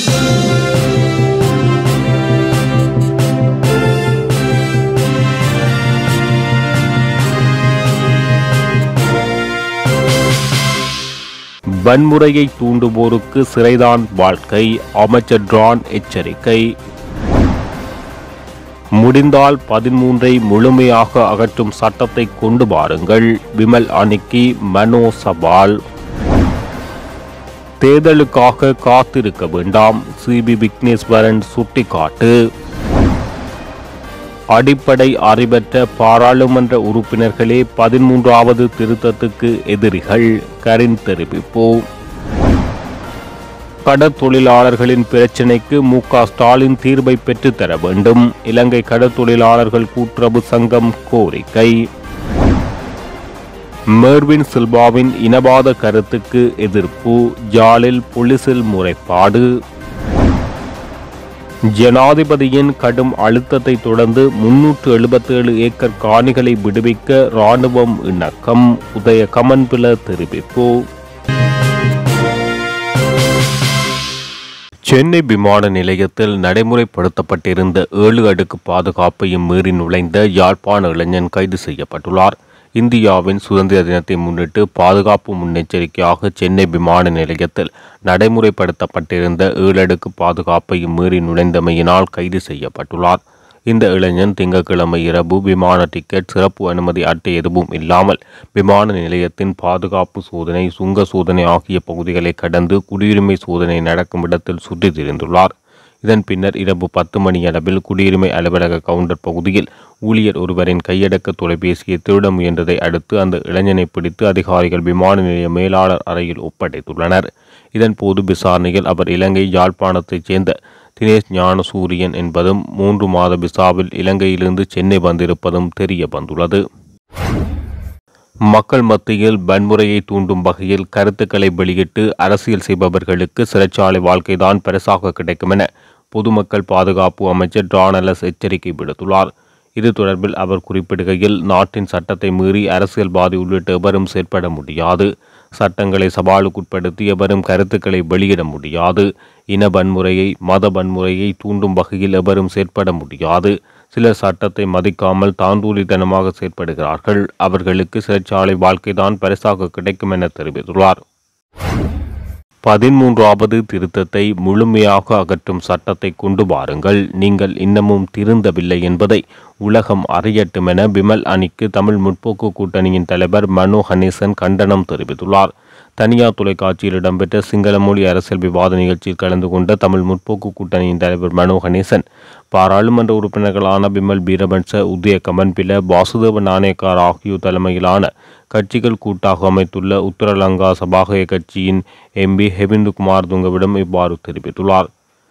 வன்முறையை தூண்டுவோருக்கு சிறைதான் வாழ்க்கை அமைச்சர் ட்ரான் எச்சரிக்கை முடிந்தால் பதிமூன்றை முழுமையாக அகற்றும் சட்டத்தை கொண்டு வாருங்கள் விமல் அணிக்கு மனோ சவால் தேர்தலுக்காக காத்திருக்க வேண்டாம் சிபி விக்னேஸ்வரன் சுட்டிக்காட்டு அடிப்படை அறிவற்ற பாராளுமன்ற உறுப்பினர்களே பதிமூன்றாவது திருத்தத்துக்கு எதிரிகள் கரின் தெரிவிப்பு கடற்தொழிலாளர்களின் பிரச்சினைக்கு மு க ஸ்டாலின் தீர்வை பெற்றுத்தர வேண்டும் இலங்கை கடற்தொழிலாளர்கள் கூட்டுறவு சங்கம் கோரிக்கை மெர்வின் சில்வாவின் இனவாத கருத்துக்கு எதிர்ப்பு ஜாலில் போலீசில் முறைப்பாடு ஜனாதிபதியின் கடும் அழுத்தத்தை தொடர்ந்து முன்னூற்று எழுபத்தேழு ஏக்கர் காணிகளை விடுவிக்க ராணுவம் இணக்கம் உதய கமன்பில தெரிவிப்பு சென்னை விமான நிலையத்தில் நடைமுறைப்படுத்தப்பட்டிருந்த ஏழு அடுக்கு பாதுகாப்பையும் மீறி நுழைந்த யாழ்ப்பாண இளைஞன் கைது செய்யப்பட்டுள்ளார் இந்தியாவின் சுதந்திர தினத்தை முன்னிட்டு பாதுகாப்பு முன்னெச்சரிக்கையாக சென்னை விமான நிலையத்தில் நடைமுறைப்படுத்தப்பட்டிருந்த ஏழடுக்கு பாதுகாப்பையும் மீறி நுழைந்தமையினால் கைது செய்யப்பட்டுள்ளார் இந்த இளைஞன் திங்கட்கிழமை இரவு விமான டிக்கெட் சிறப்பு அனுமதி அட்டை எதுவும் இல்லாமல் விமான நிலையத்தின் பாதுகாப்பு சோதனை சுங்க சோதனை ஆகிய பகுதிகளை கடந்து குடியுரிமை சோதனை நடக்கும் இடத்தில் சுற்றித் திரிந்துள்ளார் இதன் பின்னர் இரவு பத்து மணி அளவில் குடியுரிமை அலுவலக கவுண்டர் பகுதியில் ஊழியர் ஒருவரின் கையடக்க தொலைபேசியை திருட முயன்றதை அடுத்து அந்த இளைஞனை பிடித்து அதிகாரிகள் விமான நிலைய மேலாளர் அறையில் ஒப்படைத்துள்ளனர் இதன்போது விசாரணையில் அவர் இலங்கை யாழ்ப்பாணத்தைச் சேர்ந்த தினேஷ் ஞானசூரியன் என்பதும் மூன்று மாத விசாவில் இலங்கையிலிருந்து சென்னை வந்திருப்பதும் தெரிய வந்துள்ளது மக்கள் மத்தியில் வன்முறையை தூண்டும் வகையில் கருத்துக்களை வெளியிட்டு அரசியல் செய்பவர்களுக்கு சிறைச்சாலை வாழ்க்கைதான் பரிசாக கிடைக்கும் என பொதுமக்கள் பாதுகாப்பு அமைச்சர் டானலஸ் எச்சரிக்கை விடுத்துள்ளார் இது தொடர்பில் அவர் குறிப்பிடுகையில் நாட்டின் சட்டத்தை மீறி அரசியல்வாதி உள்ளிட்ட எவரும் செயற்பட முடியாது சட்டங்களை சவாலுக்குட்படுத்தி எவரும் கருத்துக்களை வெளியிட முடியாது இன வன்முறையை மத வன்முறையை தூண்டும் வகையில் எவரும் செயற்பட முடியாது சிலர் சட்டத்தை மதிக்காமல் தாந்தூலித்தனமாக செயற்படுகிறார்கள் அவர்களுக்கு சிறைச்சாலை வாழ்க்கைதான் பரிசாக கிடைக்கும் என தெரிவித்துள்ளார் பதிமூன்றாவது திருத்தத்தை முழுமையாக அகற்றும் சட்டத்தை கொண்டு வாருங்கள் நீங்கள் இன்னமும் திருந்தவில்லை என்பதை உலகம் அறியட்டும் என விமல் அணிக்கு தமிழ் முற்போக்கு கூட்டணியின் தலைவர் மனோ கணேசன் கண்டனம் தெரிவித்துள்ளார் தனியார் தொலைக்காட்சியில் இடம்பெற்ற சிங்கள மொழி அரசியல் விவாத நிகழ்ச்சியில் கலந்து கொண்ட தமிழ் முற்போக்கு கூட்டணியின் தலைவர் மனோ கணேசன் பாராளுமன்ற உறுப்பினர்களான பிமல் பீரபன்ச உதய கமன்பில வாசுதேவ நாணயக்கார் ஆகியோர் தலைமையிலான கட்சிகள் கூட்டாக அமைத்துள்ள உத்தரலங்கா சபாகய கட்சியின் எம்பி ஹெவிந்து குமார் துங்கவிடம் இவ்வாறு தெரிவித்துள்ளார்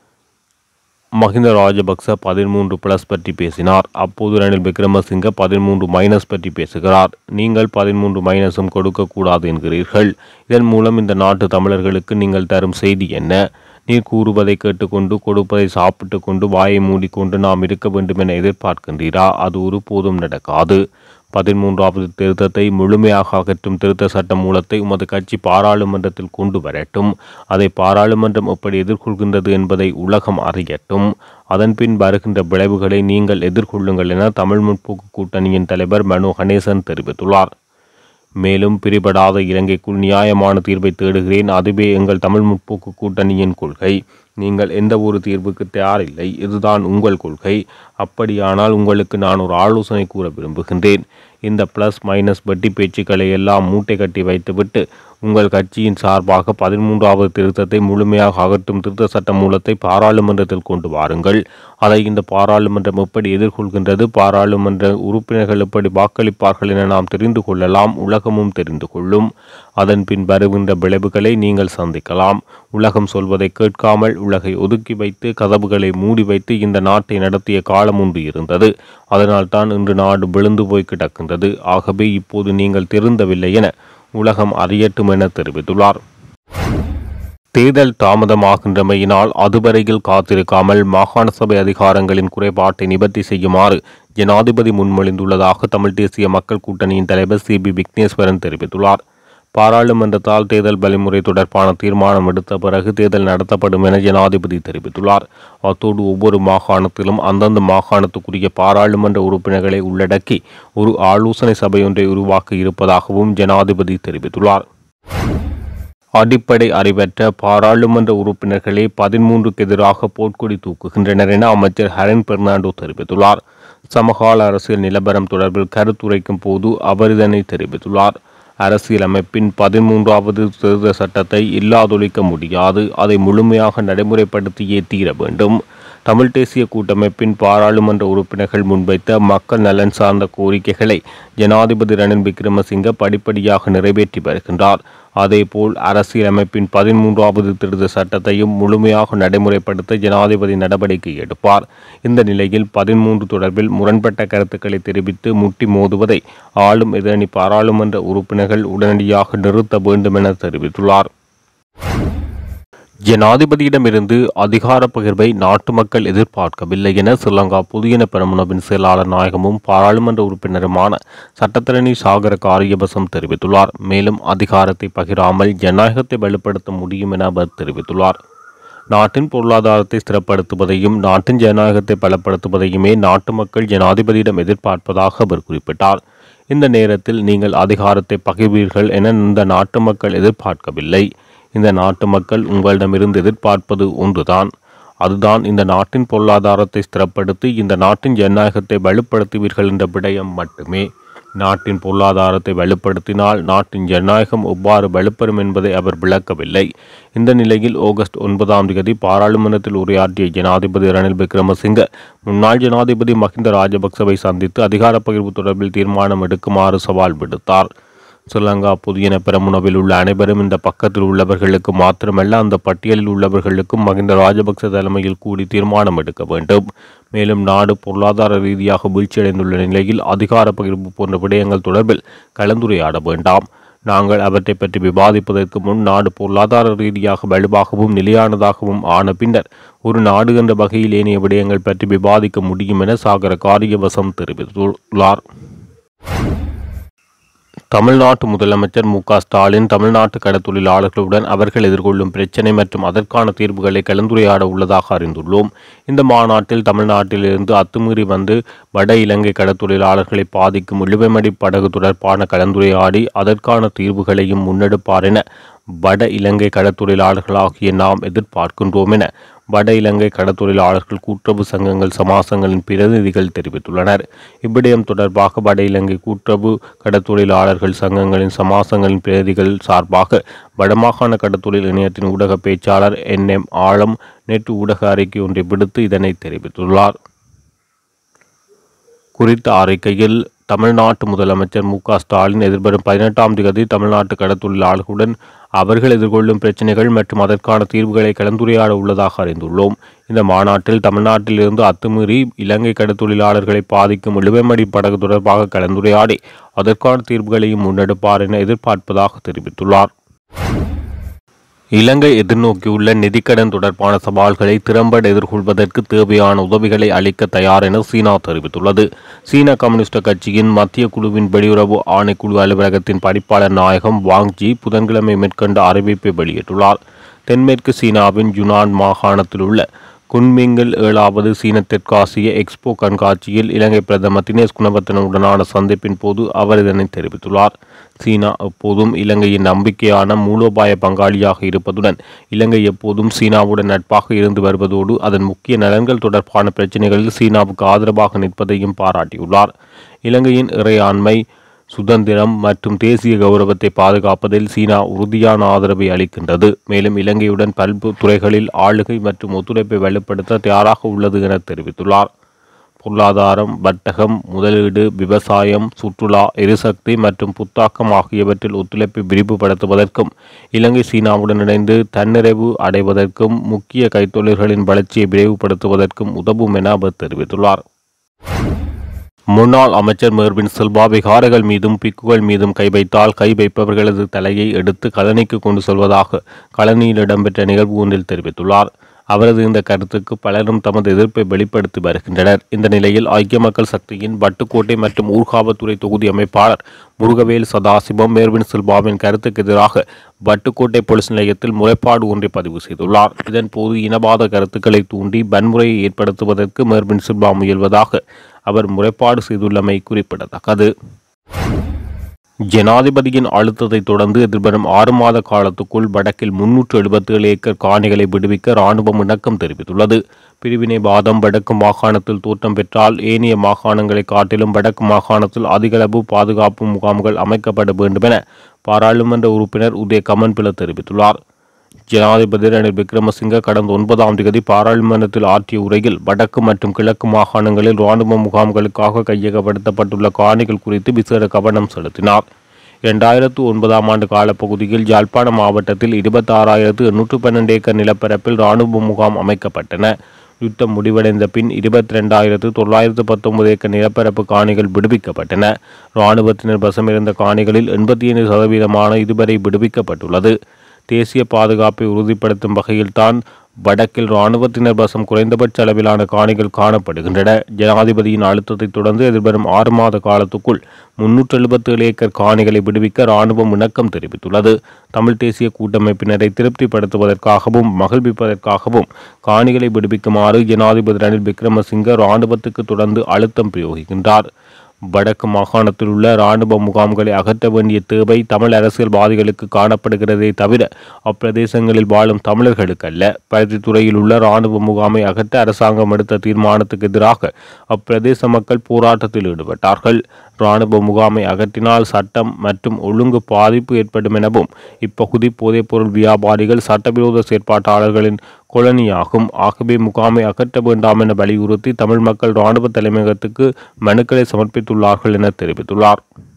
மஹிந்த ராஜபக்ச பதிமூன்று பிளஸ் பற்றி பேசினார் அப்போது ரணில் விக்ரமசிங்க பதிமூன்று மைனஸ் பற்றி பேசுகிறார் நீங்கள் பதிமூன்று மைனஸும் கொடுக்கக்கூடாது என்கிறீர்கள் இதன் மூலம் இந்த நாட்டு தமிழர்களுக்கு நீங்கள் தரும் செய்தி என்ன நீர் கூறுவதை கேட்டுக்கொண்டு கொடுப்பதை சாப்பிட்டு கொண்டு வாயை மூடிக்கொண்டு நாம் இருக்க வேண்டும் என எதிர்பார்க்கின்றீரா அது ஒருபோதும் நடக்காது பதிமூன்றாவது திருத்தத்தை முழுமையாக அகற்றும் திருத்த சட்ட மூலத்தை உமது கட்சி பாராளுமன்றத்தில் கொண்டு வரட்டும் அதை பாராளுமன்றம் எப்படி எதிர்கொள்கின்றது என்பதை உலகம் அறியட்டும் அதன்பின் வருகின்ற விளைவுகளை நீங்கள் எதிர்கொள்ளுங்கள் என தமிழ் முற்போக்கு கூட்டணியின் தலைவர் மனோ கணேசன் தெரிவித்துள்ளார் மேலும் பிரிபடாத இலங்கைக்குள் நியாயமான தீர்வை தேடுகிறேன் அதுவே எங்கள் தமிழ் முற்போக்கு கூட்டணியின் கொள்கை நீங்கள் எந்த ஒரு தீர்வுக்கு தயாரில்லை இதுதான் உங்கள் கொள்கை அப்படியானால் உங்களுக்கு நான் ஒரு ஆலோசனை கூற விரும்புகின்றேன் இந்த ப்ளஸ் மைனஸ் வட்டி பேச்சுக்களை எல்லாம் மூட்டை கட்டி வைத்துவிட்டு உங்கள் கட்சியின் சார்பாக பதிமூன்றாவது திருத்தத்தை முழுமையாக அகற்றும் திருத்த சட்ட மூலத்தை பாராளுமன்றத்தில் கொண்டு வாருங்கள் அதை இந்த பாராளுமன்றம் எப்படி எதிர்கொள்கின்றது பாராளுமன்ற உறுப்பினர்கள் எப்படி வாக்களிப்பார்கள் என நாம் தெரிந்து கொள்ளலாம் உலகமும் தெரிந்து கொள்ளும் அதன் பின் வருகின்ற விளைவுகளை நீங்கள் சந்திக்கலாம் உலகம் சொல்வதை கேட்காமல் உலகை ஒதுக்கி வைத்து கதவுகளை மூடி வைத்து இந்த நாட்டை நடத்திய காலம் ஒன்று இருந்தது அதனால்தான் இன்று நாடு விழுந்து போய் கிடக்கின்றது ஆகவே இப்போது நீங்கள் திருந்தவில்லை என உலகம் அறியட்டும் என தெரிவித்துள்ளார் தேர்தல் தாமதமாகின்றமையினால் அதுவரையில் காத்திருக்காமல் மாகாண சபை அதிகாரங்களின் குறைபாட்டை நிவர்த்தி செய்யுமாறு ஜனாதிபதி முன்மொழிந்துள்ளதாக தமிழ் தேசிய மக்கள் கூட்டணியின் தலைவர் சி பி விக்னேஸ்வரன் தெரிவித்துள்ளார் பாராளுமன்றத்தால் தேர்தல் வழிமுறை தொடர்பான தீர்மானம் எடுத்த பிறகு தேர்தல் நடத்தப்படும் என ஜனாதிபதி தெரிவித்துள்ளார் அத்தோடு ஒவ்வொரு மாகாணத்திலும் அந்தந்த மாகாணத்துக்குரிய பாராளுமன்ற உறுப்பினர்களை உள்ளடக்கி ஒரு ஆலோசனை சபையொன்றை உருவாக்க இருப்பதாகவும் ஜனாதிபதி தெரிவித்துள்ளார் அடிப்படை அறிவற்ற பாராளுமன்ற உறுப்பினர்களே பதிமூன்றுக்கு எதிராக போர்க்கொடி தூக்குகின்றனர் என அமைச்சர் ஹரன் பெர்னாண்டோ தெரிவித்துள்ளார் சமகால அரசியல் நிலவரம் தொடர்பில் கருத்துரைக்கும் போது அவர் இதனை தெரிவித்துள்ளார் அரசியலமைப்பின் பதிமூன்றாவது திருத்த சட்டத்தை இல்லாதொழிக்க முடியாது அதை முழுமையாக நடைமுறைப்படுத்தியே தீர வேண்டும் தமிழ் தேசிய கூட்டமைப்பின் பாராளுமன்ற உறுப்பினர்கள் முன்வைத்த மக்கள் நலன் சார்ந்த கோரிக்கைகளை ஜனாதிபதி ரணில் விக்ரமசிங்க படிப்படியாக நிறைவேற்றி வருகின்றார் அதேபோல் அரசியலமைப்பின் பதிமூன்றாவது திருத்த சட்டத்தையும் முழுமையாக நடைமுறைப்படுத்த ஜனாதிபதி நடவடிக்கை எடுப்பார் இந்த நிலையில் பதிமூன்று தொடர்பில் முரண்பட்ட கருத்துக்களை தெரிவித்து முட்டி மோதுவதை ஆளும் எதிரணி பாராளுமன்ற உறுப்பினர்கள் உடனடியாக நிறுத்த வேண்டும் என தெரிவித்துள்ளார் ஜனாதிபதியிடமிருந்து அதிகார பகிர்வை நாட்டு மக்கள் எதிர்பார்க்கவில்லை என ஸ்ரீலங்கா புதியன பெரமுனவின் செயலாளர் நாயகமும் பாராளுமன்ற உறுப்பினருமான சட்டத்தரணி சாகர காரியபசம் தெரிவித்துள்ளார் மேலும் அதிகாரத்தை பகிராமல் ஜனநாயகத்தை வலுப்படுத்த முடியும் என அவர் தெரிவித்துள்ளார் நாட்டின் பொருளாதாரத்தை ஸ்திரப்படுத்துவதையும் நாட்டின் ஜனநாயகத்தை பலப்படுத்துவதையுமே நாட்டு மக்கள் ஜனாதிபதியிடம் எதிர்பார்ப்பதாக அவர் குறிப்பிட்டார் இந்த நேரத்தில் நீங்கள் அதிகாரத்தை பகிர்வீர்கள் என இந்த நாட்டு மக்கள் எதிர்பார்க்கவில்லை இந்த நாட்டு மக்கள் உங்களிடமிருந்து எதிர்பார்ப்பது ஒன்றுதான் அதுதான் இந்த நாட்டின் பொருளாதாரத்தை ஸ்திரப்படுத்தி இந்த நாட்டின் ஜனநாயகத்தை வலுப்படுத்துவீர்கள் என்ற விடயம் மட்டுமே நாட்டின் பொருளாதாரத்தை வலுப்படுத்தினால் நாட்டின் ஜனநாயகம் எவ்வாறு வலுப்பெறும் என்பதை அவர் விளக்கவில்லை இந்த நிலையில் ஆகஸ்ட் ஒன்பதாம் தேதி பாராளுமன்றத்தில் உரையாற்றிய ஜனாதிபதி ரணில் விக்ரமசிங்க முன்னாள் ஜனாதிபதி மஹிந்த ராஜபக்சவை சந்தித்து அதிகார பகிர்வு தொடர்பில் தீர்மானம் எடுக்குமாறு சவால் விடுத்தார் ஸ்ரீலங்கா புதியன பெரமுனவில் உள்ள அனைவரும் இந்த பக்கத்தில் உள்ளவர்களுக்கு மாத்திரமல்ல அந்த பட்டியலில் உள்ளவர்களுக்கும் மகிந்த ராஜபக்ச தலைமையில் கூடி தீர்மானம் எடுக்க வேண்டும் மேலும் நாடு பொருளாதார ரீதியாக வீழ்ச்சியடைந்துள்ள நிலையில் அதிகார பகிர்வு போன்ற விடயங்கள் தொடர்பில் கலந்துரையாட வேண்டாம் நாங்கள் அவற்றை பற்றி விவாதிப்பதற்கு முன் நாடு பொருளாதார ரீதியாக வலுவாகவும் நிலையானதாகவும் ஆன பின்னர் ஒரு நாடு என்ற வகையில் ஏனைய விடயங்கள் பற்றி விவாதிக்க முடியும் என சாகர காரியவசம் தெரிவித்துள்ளார் தமிழ்நாட்டு முதலமைச்சர் மு க ஸ்டாலின் தமிழ்நாட்டு கடத்தொழிலாளர்களுடன் அவர்கள் எதிர்கொள்ளும் பிரச்சினை மற்றும் அதற்கான தீர்வுகளை கலந்துரையாட உள்ளதாக அறிந்துள்ளோம் இந்த மாநாட்டில் தமிழ்நாட்டிலிருந்து அத்துமீறி வந்து வட இலங்கை கடத்தொழிலாளர்களை பாதிக்கும் இழுவைமடி படகு தொடர்பான கலந்துரையாடி அதற்கான தீர்வுகளையும் முன்னெடுப்பார் என வட இலங்கை கடத்தொழிலாளர்களாகிய நாம் எதிர்பார்க்கின்றோம் என வட இலங்கை கடத்தொழிலாளர்கள் கூட்டுறவு சங்கங்கள் சமாசங்களின் பிரதிநிதிகள் தெரிவித்துள்ளனர் இவ்விடயம் தொடர்பாக வட இலங்கை கூட்டுறவு கடத்தொழிலாளர்கள் சங்கங்களின் சமாசங்களின் பிரதிகள் சார்பாக வடமாகாண கடத்தொழில் இணையத்தின் ஊடக பேச்சாளர் என் எம் ஆழம் நேற்று ஊடக அறிக்கை ஒன்றை விடுத்து இதனை தெரிவித்துள்ளார் குறித்த அறிக்கையில் தமிழ்நாட்டு முதலமைச்சர் மு க ஸ்டாலின் எதிர்வரும் பதினெட்டாம் தேதி தமிழ்நாட்டு கடத்தொழிலாளர்களுடன் அவர்கள் எதிர்கொள்ளும் பிரச்சினைகள் மற்றும் அதற்கான தீர்வுகளை கலந்துரையாட உள்ளதாக அறிந்துள்ளோம் இந்த மாநாட்டில் தமிழ்நாட்டிலிருந்து அத்துமீறி இலங்கை கடத்தொழிலாளர்களை பாதிக்கும் இழுவைமடி படகு தொடர்பாக கலந்துரையாடி அதற்கான தீர்வுகளையும் முன்னெடுப்பார் என எதிர்பார்ப்பதாக தெரிவித்துள்ளார் இலங்கை எதிர்நோக்கியுள்ள நிதிக்கடன் தொடர்பான சவால்களை திறம்பட எதிர்கொள்வதற்கு தேவையான உதவிகளை அளிக்க தயார் என சீனா தெரிவித்துள்ளது சீன கம்யூனிஸ்ட் கட்சியின் மத்திய குழுவின் வெளியுறவு ஆணைக்குழு அலுவலகத்தின் பணிப்பாளர் நாயகம் வாங்ஜி புதன்கிழமை மேற்கொண்ட அறிவிப்பை வெளியிட்டுள்ளார் தென்மேற்கு சீனாவின் யுனான் மாகாணத்தில் உள்ள குன்மிங்கில் ஏழாவது சீன தெற்காசிய எக்ஸ்போ கண்காட்சியில் இலங்கை பிரதமர் தினேஷ் குணவர்த்தனுடனான சந்திப்பின் போது அவர் இதனை தெரிவித்துள்ளார் சீனா எப்போதும் இலங்கையின் நம்பிக்கையான மூலோபாய பங்காளியாக இருப்பதுடன் இலங்கை எப்போதும் சீனாவுடன் நட்பாக இருந்து வருவதோடு அதன் முக்கிய நலன்கள் தொடர்பான பிரச்சினைகளில் சீனாவுக்கு ஆதரவாக நிற்பதையும் பாராட்டியுள்ளார் இலங்கையின் இறையாண்மை சுதந்திரம் மற்றும் தேசிய கௌரவத்தை பாதுகாப்பதில் சீனா உறுதியான ஆதரவை அளிக்கின்றது மேலும் இலங்கையுடன் பல்வேறு துறைகளில் ஆளுகை மற்றும் ஒத்துழைப்பை வலுப்படுத்த தயாராக உள்ளது என தெரிவித்துள்ளார் பொருளாதாரம் வர்த்தகம் முதலீடு விவசாயம் சுற்றுலா எரிசக்தி மற்றும் புத்தாக்கம் ஆகியவற்றில் ஒத்துழைப்பை விரிவுபடுத்துவதற்கும் இலங்கை சீனாவுடன் இணைந்து தன்னிறைவு அடைவதற்கும் முக்கிய கைத்தொழில்களின் வளர்ச்சியை விரைவுபடுத்துவதற்கும் உதவும் என அவர் தெரிவித்துள்ளார் முன்னாள் அமைச்சர் மேர்வின் செல்வா விகாரைகள் மீதும் பிக்குகள் மீதும் கை வைத்தால் கை வைப்பவர்களது தலையை எடுத்து கழனிக்கு கொண்டு செல்வதாக கழனியில் இடம்பெற்ற நிகழ்வு ஒன்றில் தெரிவித்துள்ளார் அவரது இந்த கருத்துக்கு பலரும் தமது எதிர்ப்பை வெளிப்படுத்தி வருகின்றனர் இந்த நிலையில் ஐக்கிய மக்கள் சக்தியின் வட்டுக்கோட்டை மற்றும் ஊர்காவத்துறை தொகுதி அமைப்பாளர் முருகவேல் சதாசிவம் மேர்வின் சில்வாவின் கருத்துக்கு எதிராக வட்டுக்கோட்டை போலீஸ் நிலையத்தில் முறைப்பாடு ஒன்றை பதிவு செய்துள்ளார் இதன் போது இனவாத கருத்துக்களை தூண்டி வன்முறையை ஏற்படுத்துவதற்கு மேர்வின் சில்வா முயல்வதாக அவர் முறைப்பாடு செய்துள்ளமை குறிப்பிடத்தக்கது ஜனாதிபதியின் அழுத்தத்தை தொடர்ந்து எதிர்வரும் ஆறு மாத காலத்துக்குள் வடக்கில் முன்னூற்று எழுபத்தி ஏழு ஏக்கர் காணிகளை விடுவிக்க ராணுவம் இணக்கம் தெரிவித்துள்ளது பிரிவினைவாதம் வடக்கு மாகாணத்தில் தோற்றம் பெற்றால் ஏனைய மாகாணங்களை காட்டிலும் வடக்கு மாகாணத்தில் அதிகளவு பாதுகாப்பு முகாம்கள் அமைக்கப்பட வேண்டும் என பாராளுமன்ற உறுப்பினர் உதய கமன்பில தெரிவித்துள்ளார் ஜனாதிபதி ரணில் விக்ரமசிங்க கடந்த ஒன்பதாம் தேதி பாராளுமன்றத்தில் ஆற்றிய உரையில் வடக்கு மற்றும் கிழக்கு மாகாணங்களில் இராணுவ முகாம்களுக்காக கையகப்படுத்தப்பட்டுள்ள காணிகள் குறித்து விசேட கவனம் செலுத்தினார் இரண்டாயிரத்து ஒன்பதாம் ஆண்டு காலப்பகுதியில் யாழ்ப்பாணம் மாவட்டத்தில் இருபத்தாறாயிரத்து எண்ணூற்று பன்னெண்டு ஏக்கர் நிலப்பரப்பில் இராணுவ முகாம் அமைக்கப்பட்டன யுத்தம் முடிவடைந்த பின் இருபத்தி ரெண்டாயிரத்து தொள்ளாயிரத்து பத்தொன்பது ஏக்கர் நிலப்பரப்பு காணிகள் விடுவிக்கப்பட்டன இராணுவத்தினர் வசமிருந்த காணிகளில் எண்பத்தி ஐந்து சதவீதமான இதுவரை விடுவிக்கப்பட்டுள்ளது தேசிய பாதுகாப்பை உறுதிப்படுத்தும் வகையில்தான் வடக்கில் இராணுவத்தினர் வசம் குறைந்தபட்ச அளவிலான காணிகள் காணப்படுகின்றன ஜனாதிபதியின் அழுத்தத்தை தொடர்ந்து எதிர்வரும் ஆறு மாத காலத்துக்குள் முன்னூற்று எழுபத்தேழு ஏக்கர் காணிகளை விடுவிக்க இராணுவம் இணக்கம் தெரிவித்துள்ளது தமிழ் தேசிய கூட்டமைப்பினரை திருப்திப்படுத்துவதற்காகவும் மகிழ்விப்பதற்காகவும் காணிகளை விடுவிக்குமாறு ஜனாதிபதி ரணில் விக்ரமசிங்க இராணுவத்துக்கு தொடர்ந்து அழுத்தம் பிரயோகிக்கின்றார் வடக்கு மாகாணத்தில் உள்ள இராணுவ முகாம்களை அகற்ற வேண்டிய தேவை தமிழ் அரசியல்வாதிகளுக்கு காணப்படுகிறதே தவிர அப்பிரதேசங்களில் வாழும் தமிழர்களுக்கு அல்ல பருத்தித்துறையில் உள்ள இராணுவ முகாமை அகற்ற அரசாங்கம் எடுத்த தீர்மானத்துக்கு எதிராக அப்பிரதேச மக்கள் போராட்டத்தில் ஈடுபட்டார்கள் இராணுவ முகாமை அகற்றினால் சட்டம் மற்றும் ஒழுங்கு பாதிப்பு ஏற்படும் எனவும் இப்பகுதி போதைப்பொருள் வியாபாரிகள் சட்டவிரோத செயற்பாட்டாளர்களின் கொலனியாகும் ஆகவே முகாமை அகற்ற வேண்டாம் என வலியுறுத்தி தமிழ் மக்கள் இராணுவ தலைமையகத்துக்கு மனுக்களை சமர்ப்பித்துள்ளார்கள் என தெரிவித்துள்ளார்